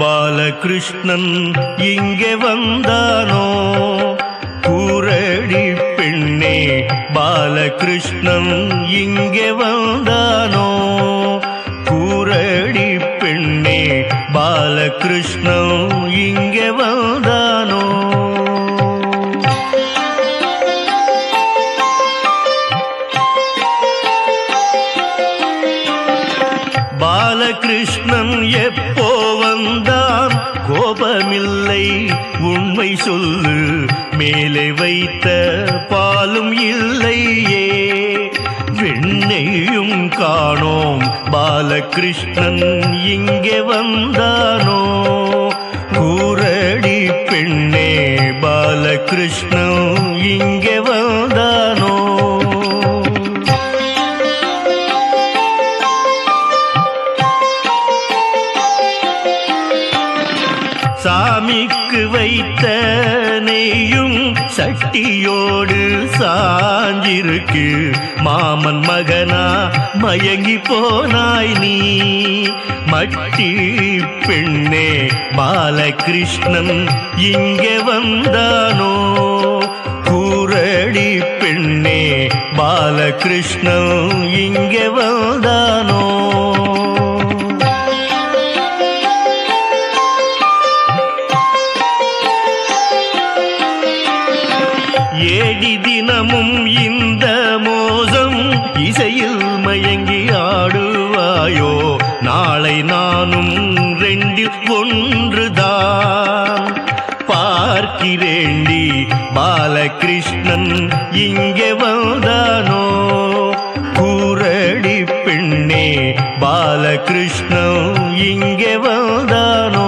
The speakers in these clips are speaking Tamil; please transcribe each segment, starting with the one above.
பாலகிருஷ்ணன் இங்கே வந்தானோ கூரடி பெண்ணே பாலகிருஷ்ணன் இங்கே வந்தானோ கூரடி பெண்ணே பாலகிருஷ்ணன் இங்கே வந்தானோ பாலகிருஷ்ணன் எப்போ வந்தான் கோபமில்லை உண்மை சொல்லு மேலே வைத்த பாலும் இல்லையே வெண்ணையும் காணோம் பாலகிருஷ்ணன் இங்கே வந்தானோ கூரடி பெண்ணே பாலகிருஷ்ணன் இங்கே வந்தானோ சாமிக்கு வைத்த நெய்யும் சட்டியோடு சாஞ்சிருக்கு மாமன் மகனா மயங்கி போனாய் நீ மட்டி பெண்ணே பாலகிருஷ்ணன் இங்கே வந்தானோ கூரடி பெண்ணே பாலகிருஷ்ணன் இங்கே வந்தானோ ஏடி தினமும் இந்த மோசம் இசையில் மயங்கி ஆடுவாயோ நாளை நானும் ரெண்டில் ஒன்றுதான் பார்க்கிறேண்டி பாலகிருஷ்ணன் இங்கே வந்தானோ கூரடி பெண்ணே பாலகிருஷ்ணன் இங்கே வந்தானோ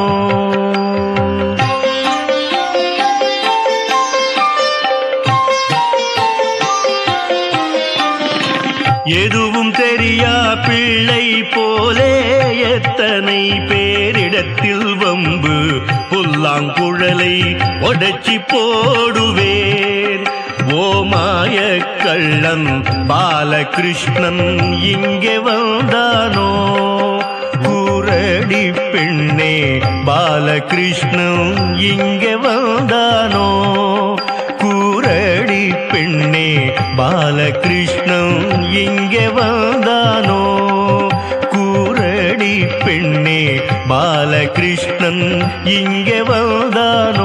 எதுவும் தெரியா பிள்ளை போலே எத்தனை பேரிடத்தில் வம்பு புல்லாங்குழலை உடைச்சி போடுவேன் ஓமாய கள்ளன் பாலகிருஷ்ணன் இங்கே வந்தானோ கூரடி பெண்ணே பாலகிருஷ்ணன் இங்கே வந்தானோ கூரடி பெண்ணே பாலகிருஷ்ணன் இங்கே வந்தானோ கூரடி பெண்ணே பாலகிருஷ்ணன் இங்கே வந்தானோ